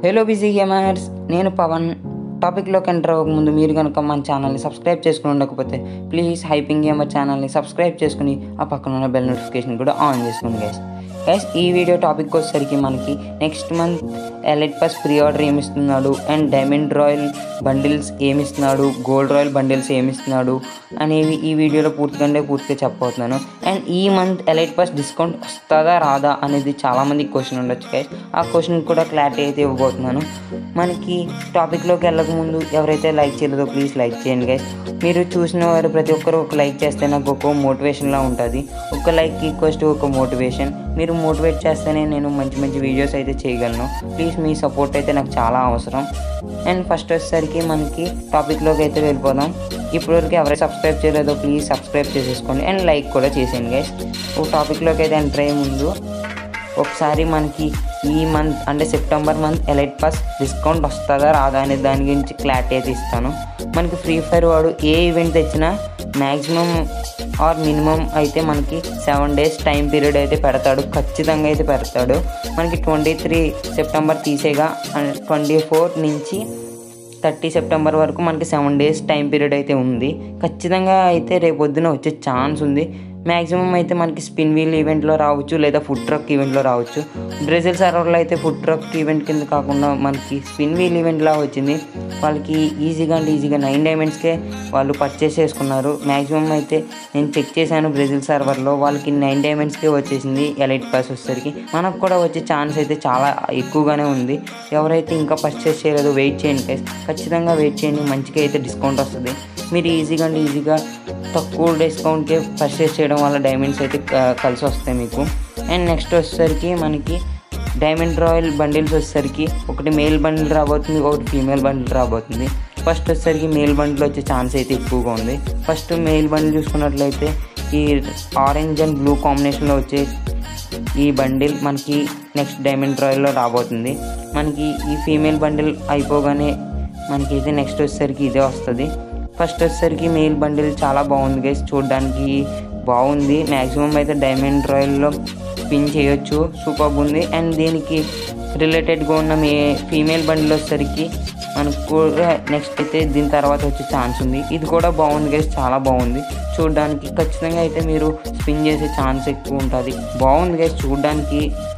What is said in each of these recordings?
Hello busy gamers నేను పవన్ టాపిక్లోకి enter అవ్వకముందు మీరు కనుక మన ఛానల్ని సబ్స్క్రైబ్ చేసుకుని ఉండకపోతే ప్లీజ్ హైపింగ్ గేమర్ ఛానల్ని సబ్స్క్రైబ్ చేసుకుని ఆ పక్కన ఉన్న బెల్ నోటిఫికేషన్ కూడా ఆన్ చేసుకోండి గైస్ గైస్ ఈ వీడియో టాపిక్ వచ్చేసరికి మనకి next month elite pass pre order ఏమిస్తున్నాడు అండ్ డైమండ్ రాయల్ బండిల్స్ ఏమిస్తున్నాడు గోల్డ్ రాయల్ బండిల్స్ ఏమిస్తున్నాడు అనేవి ఈ వీడియోలో పూర్తిగా పూర్తిగా చెప్పబోతున్నాను అండ్ ఈ మంత్ ఎలైట్ పాస్ డిస్కౌంట్ వస్తుందా రాదా అనేది చాలామందికి క్వశ్చన్ ఉండొచ్చు గైస్ ఆ క్వశ్చన్ కూడా క్లారిటీ అయితే ఇవ్వబోతున్నాను మనకి టాపిక్లోకి వెళ్ళక ముందు ఎవరైతే లైక్ చేయలేదో ప్లీజ్ లైక్ చేయండి గైస్ మీరు చూసిన వారు ప్రతి ఒక్కరు ఒక లైక్ చేస్తే నాకు ఒక మోటివేషన్లా ఉంటుంది ఒక లైక్ ఈక్వల్స్ టు ఒక మోటివేషన్ మీరు మోటివేట్ చేస్తేనే నేను మంచి మంచి వీడియోస్ అయితే చేయగలను ప్లీజ్ మీ సపోర్ట్ అయితే నాకు చాలా అవసరం అండ్ ఫస్ట్ వచ్చేసరికి మనకి టాపిక్లోకి అయితే వెళ్ళిపోదాం ఇప్పటివరకు ఎవరైతే సబ్స్క్రైబ్ చేయలేదో ప్లీజ్ సబ్స్క్రైబ్ చేసేసుకోండి అండ్ లైక్ కూడా చేసేయండి గైస్ ఒక టాపిక్లోకి అయితే ఎంటర్ అయ్యే ముందు ఒకసారి మనకి ఈ మంత్ అంటే September month elite pass discount వస్తుందా రాదా అనే దాని గురించి క్లారిటీ అయితే ఇస్తాను మనకి ఫ్రీ ఫైర్ వాడు ఏ ఈవెంట్ తెచ్చినా మ్యాక్సిమం ఆర్ మినిమం అయితే మనకి సెవెన్ డేస్ టైం పీరియడ్ అయితే పెడతాడు ఖచ్చితంగా అయితే పెడతాడు మనకి ట్వంటీ త్రీ సెప్టెంబర్ తీసేగా ట్వంటీ ఫోర్ నుంచి థర్టీ సెప్టెంబర్ వరకు మనకి సెవెన్ డేస్ టైం పీరియడ్ అయితే ఉంది ఖచ్చితంగా అయితే రేపొద్దున వచ్చే ఛాన్స్ ఉంది మ్యాక్సిమం అయితే మనకి స్పిన్ వీల్ ఈవెంట్లో రావచ్చు లేదా ఫుడ్ ట్రక్ ఈవెంట్లో రావచ్చు బ్రెజిల్ సర్వర్లో అయితే ఫుడ్ ట్రక్ ఈవెంట్ కింద కాకుండా మనకి స్పిన్ వీల్ ఈవెంట్లా వచ్చింది వాళ్ళకి ఈజీగా అంటే ఈజీగా నైన్ డైమండ్స్కే వాళ్ళు పర్చేస్ చేసుకున్నారు మ్యాక్సిమం అయితే నేను చెక్ చేశాను బ్రెజిల్ సర్వర్లో వాళ్ళకి నైన్ డైమండ్స్కే వచ్చేసింది ఎలైట్ పాస్ వచ్చేసరికి మనకు కూడా వచ్చే ఛాన్స్ అయితే చాలా ఎక్కువగానే ఉంది ఎవరైతే ఇంకా పర్చేస్ చేయలేదో వెయిట్ చేయండి guys. ఖచ్చితంగా వెయిట్ చేయండి మంచిగా అయితే డిస్కౌంట్ వస్తుంది మీరు ఈజీగా అంటే ఈజీగా తక్కువ డిస్కౌంట్కే పర్చేస్ చేయడం వల్ల డైమండ్స్ అయితే క- కలిసి వస్తాయి మీకు అండ్ నెక్స్ట్ వచ్చేసరికి మనకి డైమండ్ రాయల్ బండిల్స్ వచ్చేసరికి ఒకటి మేల్ బండిల్ రాబోతుంది ఒకటి ఫీమేల్ బండిల్ రాబోతుంది ఫస్ట్ వచ్చేసరికి మేల్ బండిల్ వచ్చే ఛాన్స్ అయితే ఎక్కువగా ఉంది ఫస్ట్ మేల్ బండిల్ చూసుకున్నట్లయితే ఈ ఆరెంజ్ అండ్ బ్లూ కాంబినేషన్లో వచ్చే ఈ బండిల్ మనకి నెక్స్ట్ డైమండ్ రాయల్లో రాబోతుంది మనకి ఈ ఫీమేల్ బండిల్ అయిపోగానే మనకి అయితే నెక్స్ట్ వచ్చేసరికి ఇదే వస్తుంది ఫస్ట్ వచ్చేసరికి మెయిల్ బండిల్ చాలా బాగుంది గైస్ చూడడానికి బాగుంది మ్యాక్సిమం అయితే డైమండ్ రాయల్లో స్పిన్ చేయొచ్చు సూపర్ ఉంది అండ్ దీనికి రిలేటెడ్గా ఉన్న మే ఫీమేల్ బండిల్ వచ్చేసరికి మనకు కూడా నెక్స్ట్ అయితే దీని తర్వాత వచ్చే ఛాన్స్ ఉంది ఇది కూడా బాగుంది గైస్ చాలా బాగుంది చూడడానికి ఖచ్చితంగా అయితే మీరు స్పిన్ చేసే ఛాన్స్ ఎక్కువ ఉంటుంది బాగుంది గైస్ చూడడానికి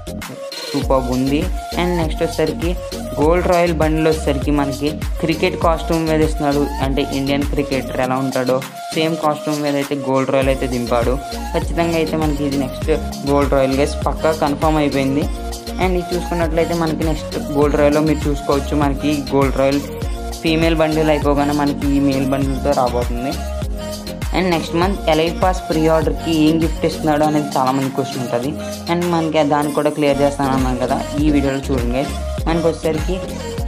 సూపర్ ఉంది అండ్ నెక్స్ట్ వచ్చేసరికి గోల్డ్ రాయల్ బండిల్ వచ్చేసరికి మనకి క్రికెట్ కాస్ట్యూమ్ మీద ఇస్తున్నాడు అంటే ఇండియన్ క్రికెటర్ ఎలా ఉంటాడో సేమ్ కాస్ట్యూమ్ మీద అయితే గోల్డ్ రాయల్ అయితే దింపాడు ఖచ్చితంగా అయితే మనకి ఇది నెక్స్ట్ గోల్డ్ రాయల్ గేస్ పక్కా కన్ఫర్మ్ అయిపోయింది అండ్ ఇది చూసుకున్నట్లయితే మనకి నెక్స్ట్ గోల్డ్ రాయల్లో మీరు చూసుకోవచ్చు మనకి గోల్డ్ రాయల్ ఫీమేల్ బండిల్ అయిపోగానే మనకి ఈ మేల్ బండిల్తో రాబోతుంది and next month elite pass pre ఆర్డర్కి ఏం గిఫ్ట్ ఇస్తున్నాడు అనేది చాలా మంది క్వశ్చన్ ఉంటుంది అండ్ మనకి దాన్ని కూడా క్లియర్ చేస్తాను అన్నాను కదా ఈ వీడియోలో చూడండి గైస్ మనకి వచ్చేసరికి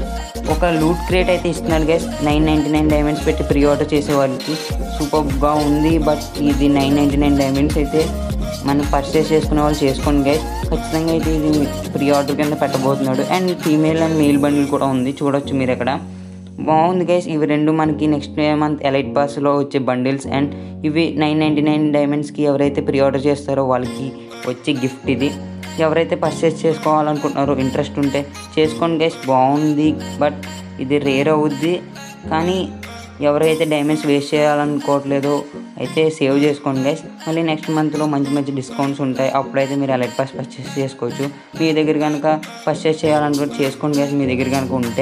ఒక లూట్ క్రియేట్ అయితే ఇస్తున్నాడు guys nine ninety nine diamonds పెట్టి ప్రీ ఆర్డర్ చేసే వాళ్ళకి సూపర్గా ఉంది బట్ ఇది నైన్ నైంటీ నైన్ డైమండ్స్ అయితే మనం పర్చేస్ చేసుకునే వాళ్ళు చేసుకోండి గైస్ ఖచ్చితంగా అయితే ఇది ప్రీ ఆర్డర్ కింద పెట్టబోతున్నాడు and female and male bundle కూడా ఉంది చూడొచ్చు మీరు ఇక్కడ బాగుంది గైస్ ఇవి రెండు మనకి నెక్స్ట్ మంత్ ఎలైట్ పాస్లో వచ్చే బండిల్స్ అండ్ ఇవి నైన్ నైంటీ నైన్ డైమండ్స్కి ఎవరైతే ప్రీ ఆర్డర్ చేస్తారో వాళ్ళకి వచ్చే గిఫ్ట్ ఇది ఎవరైతే పర్చేస్ చేసుకోవాలనుకుంటున్నారో ఇంట్రెస్ట్ ఉంటే చేసుకోండి గైస్ బాగుంది బట్ ఇది రేర్ అవుద్ది కానీ ఎవరైతే డైమండ్స్ వేస్ట్ చేయాలనుకోవట్లేదో అయితే సేవ్ చేసుకోండి గైస్ మళ్ళీ నెక్స్ట్ మంత్లో మంచి మంచి డిస్కౌంట్స్ ఉంటాయి అప్పుడైతే మీరు ఎలైట్ పాస్ పర్చేస్ చేసుకోవచ్చు మీ దగ్గర కనుక పర్చేస్ చేయాలనుకుంటే చేసుకోండి గైస్ మీ దగ్గర కనుక ఉంటే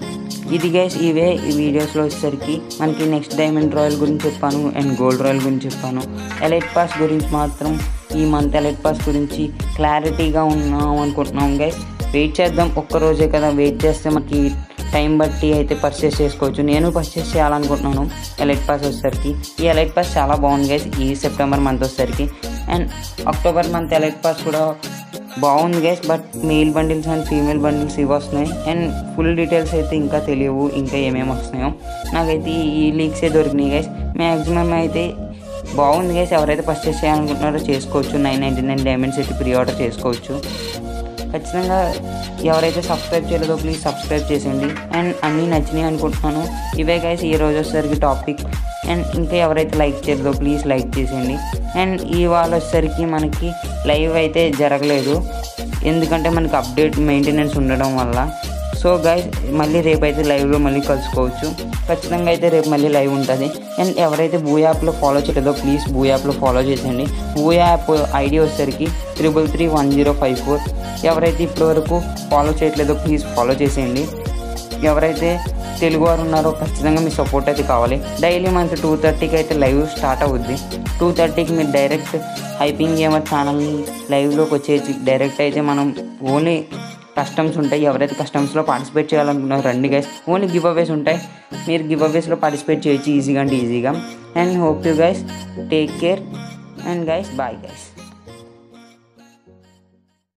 ఇది గైస్ ఇవే ఈ వీడియోస్లో వచ్చేసరికి మనకి నెక్స్ట్ డైమండ్ రాయల్ గురించి చెప్పాను అండ్ గోల్డ్ రాయల్ గురించి చెప్పాను ఎలైట్ పాస్ గురించి మాత్రం ఈ మంత్ ఎలైట్ పాస్ గురించి క్లారిటీగా ఉన్నాం అనుకుంటున్నాం గైస్ వెయిట్ చేద్దాం ఒక్క రోజే కదా వెయిట్ చేస్తే మనకి టైం బట్టి అయితే పర్చేస్ చేసుకోవచ్చు నేను పర్చేస్ చేయాలనుకుంటున్నాను ఎలైట్ పాస్ వచ్చేసరికి ఈ ఎలైట్ పాస్ చాలా బాగుంది గైస్ ఈ సెప్టెంబర్ మంత్ వచ్చేసరికి and October month elite pass కూడా బాగుంది guys but male bundles and female bundles ఇవి వస్తున్నాయి అండ్ ఫుల్ డీటెయిల్స్ అయితే ఇంకా తెలియవు ఇంకా ఏమేమి వస్తున్నాయో నాకైతే ఈ లీక్సే దొరికినాయి గైస్ మ్యాక్సిమం అయితే బాగుంది గైస్ ఎవరైతే పర్చేస్ చేయాలనుకుంటున్నారో చేసుకోవచ్చు నైన్ నైంటీ నైన్ డైమండ్స్ అయితే ప్రీ ఆర్డర్ చేసుకోవచ్చు ఖచ్చితంగా ఎవరైతే సబ్స్క్రైబ్ చేయలేదో ప్లీజ్ సబ్స్క్రైబ్ చేసేయండి అండ్ అన్నీ నచ్చినాయి అనుకుంటున్నాను ఇవే గైస్ ఈ రోజు వచ్చేసరికి టాపిక్ అండ్ ఇంకా ఎవరైతే లైక్ చేయలేదో ప్లీజ్ లైక్ చేసేయండి అండ్ ఇవాళ వచ్చేసరికి మనకి లైవ్ అయితే జరగలేదు ఎందుకంటే మనకి అప్డేట్ మెయింటెనెన్స్ ఉండడం వల్ల సో సో గైస్ మళ్ళీ రేపు అయితే లైవ్లో మళ్ళీ కలుసుకోవచ్చు ఖచ్చితంగా అయితే రేపు మళ్ళీ లైవ్ ఉంటుంది అండ్ ఎవరైతే బూ యాప్లో ఫాలో చేయలేదో ప్లీజ్ బూ యాప్లో ఫాలో చేసేయండి బూ యాప్ ఐడి వచ్చేసరికి triple three one zero five four ఎవరైతే ఇప్పటివరకు ఫాలో చేయట్లేదో ప్లీజ్ ఫాలో చేసేయండి ఎవరైతే తెలుగు వారు ఉన్నారో ఖచ్చితంగా మీ సపోర్ట్ అయితే కావాలి డైలీ మనకి టూ థర్టీకి అయితే లైవ్ స్టార్ట్ అవుద్ది టూ థర్టీకి మీరు డైరెక్ట్ హైపింగ్ గేమర్ ఛానల్ లైవ్లోకి వచ్చేసి డైరెక్ట్ అయితే మనం ఓన్లీ కస్టమ్స్ ఉంటాయి ఎవరైతే కస్టమ్స్లో పార్టిసిపేట్ చేయాలనుకున్నారో రండి గైస్ ఓన్లీ గివ్ అవేస్ ఉంటాయి మీరు గివ్ అవేస్లో పార్టిసిపేట్ చేయొచ్చు ఈజీగా అంటే ఈజీగా and hope you guys take care and guys bye guys